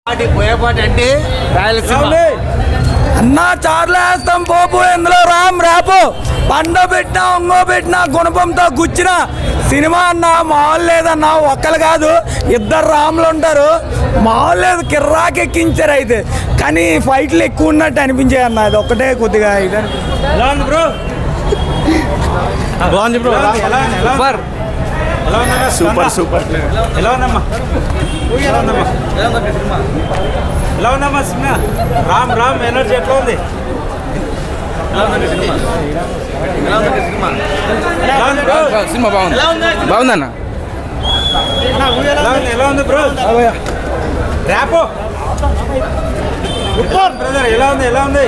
పాటి పోయేపాటి అంటే రాయలసీమ అన్నా చార్లు వేస్తాం పోపు ఎందులో రామ్ రేపు పండ పెట్టినా ఒంగో పెట్టినా గుణపంతో గుచ్చిన సినిమా అన్న మామూలు లేదన్నా ఒక్కరు కాదు ఇద్దరు రాములు ఉంటారు మామూలు లేదు కిర్రాకెక్కించారు అయితే కానీ ఫైట్లు ఎక్కువ ఉన్నట్టు అనిపించాయి అన్న అది ఒక్కటే కొద్దిగా ఇది అనిపించింది. ఎలా ఉంది బ్రో ఎలా ఉంది బ్రో ఎలా ఉంది ఎలా ఉంది? ఎలా ఉందమ్మా సూపర్ సూపర్ ఎలా ఉందమ్మా ఎలా ఉందమ్మా ఎలా ఉందమ్మా సినిమా రామ్ రామ్ ఎనర్జీ ఎట్లా ఉంది ఎలా ఉంది బ్రో సినిమా బాగుంది బాగుందన్న ఎలా ఉంది ఎలా ఉంది బ్రో ర్యాపో సూపర్ బ్రదర్ ఎలా ఉంది ఎలా ఉంది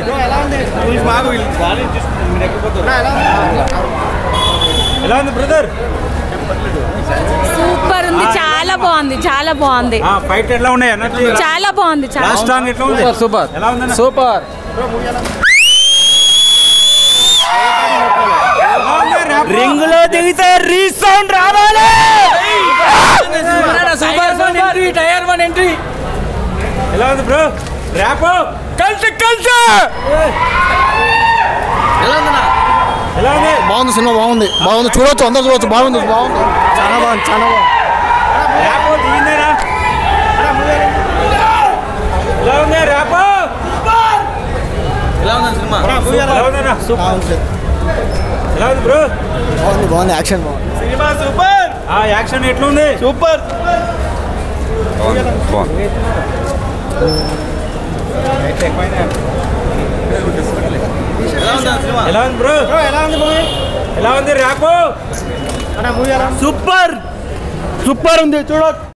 ఎలా ఉంది బ్రదర్ సూపర్ ఉంది చాలా బాగుంది చాలా బాగుంది ఫైట్ ఎట్లా ఉన్నాయి ఎనర్జీ చాలా బాగుంది చాలా లాస్ట్ సాంగ్ ఎట్లా ఉంది సూపర్ ఎలా ఉందన్న సూపర్ రింగ్ లో దిగితే రీసౌండ్ రావాలి super entry tier one entry ఎలా ఉంది బ్రో ర్యాపో కలిసి కలిసి ఎలా ఉంది బాగుంది సినిమా బాగుంది బాగుంది చూడొచ్చు అందరూ చూడొచ్చు బాగుంది బాగుంది చాలా బాగుంది చాలా బాగుంది ర్యాపో దిగిందేనా ఎలా ఉంది ర్యాపో ఎలా ఉందన్న సినిమా ఎలా ఉందన్నా ఎలా ఉంది బ్రో బాగుంది బాగుంది యాక్షన్ బాగుంది సినిమా సూపర్ ఆ యాక్షన్ ఎట్లా ఉంది సూపర్ ఎలా ఉంది బ్రో ఎలా ఉంది ఎలా ఉంది ర్యాపో సూపర్ సూపర్ ఉంది చూడొచ్చు